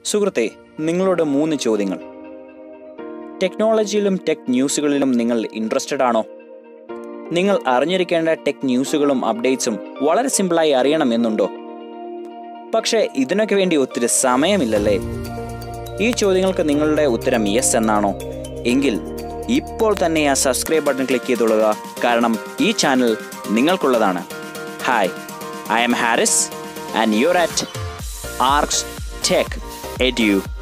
സുഹൃത്തെ നിങ്ങളുടെ മൂന്ന് ചോദ്യങ്ങൾ ടെക്നോളജിയിലും ടെക് ന്യൂസുകളിലും നിങ്ങൾ ഇൻട്രസ്റ്റഡ് ആണോ നിങ്ങൾ അറിഞ്ഞിരിക്കേണ്ട ടെക് ന്യൂസുകളും അപ്ഡേറ്റ്സും വളരെ സിമ്പിളായി അറിയണമെന്നുണ്ടോ പക്ഷേ ഇതിനൊക്കെ വേണ്ടി ഒത്തിരി സമയമില്ലല്ലേ ഈ ചോദ്യങ്ങൾക്ക് നിങ്ങളുടെ ഉത്തരം യെസ് എന്നാണോ എങ്കിൽ ഇപ്പോൾ തന്നെ ആ സബ്സ്ക്രൈബ് ബട്ടൺ ക്ലിക്ക് ചെയ്തുകൊള്ളുക കാരണം ഈ ചാനൽ നിങ്ങൾക്കുള്ളതാണ് hi I'm Haris and your at Arcs Tech edu